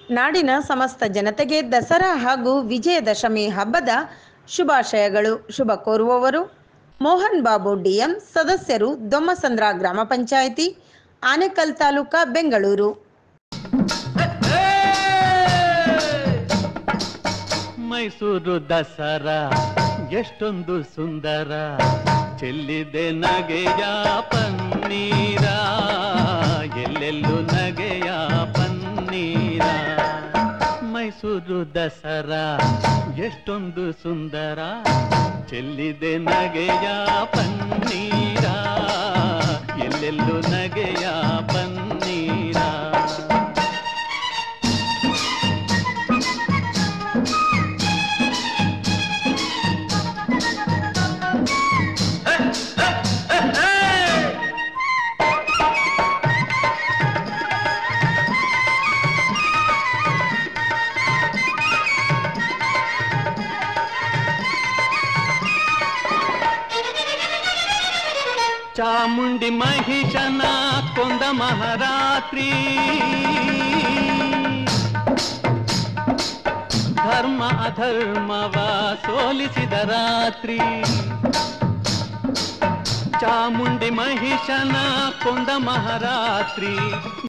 ನಾಡಿನ ಸಮಸ್ತ ಜನತೆಗೆ ದಸರಾ ಹಾಗೂ ವಿಜಯದಶಮಿ ಹಬ್ಬದ ಶುಭಾಶಯಗಳು ಶುಭ ಕೋರುವವರು ಮೋಹನ್ ಬಾಬು ಡಿಎಂ ಸದಸ್ಯರು ದೊಮ್ಮಸಂದ್ರ ಗ್ರಾಮ ಪಂಚಾಯಿತಿ ಆನೇಕಲ್ ತಾಲೂಕಾ ಬೆಂಗಳೂರು ಮೈಸೂರು ದಸರಾ ಎಷ್ಟೊಂದು ಸುಂದರ ಚೆಲ್ಲಿದೆ ನಗೆಯ ಪನ್ನೀರ ಎಲ್ಲೆಲ್ಲೂ ನಗೆಯ ಪನ್ನೀರ ಮೈಸೂರು ದಸರಾ ಎಷ್ಟೊಂದು ಸುಂದರ ಚೆಲ್ಲಿದೆ ನಗೆಯ ಪನ್ನೀರ ಎಲ್ಲೆಲ್ಲೂ ನಗೆಯ ಪನ್ನೀರ ಚಾಮುಂಡಿ ಮಹಿಷನ ಕೊಂದ ಮಹಾರಾತ್ರಿ ಧರ್ಮ ಅಧರ್ಮವ ಸೋಲಿಸಿದ ರಾತ್ರಿ ಚಾಮುಂಡಿ ಮಹಿಷನ ಕೊಂದ ಮಹಾರಾತ್ರಿ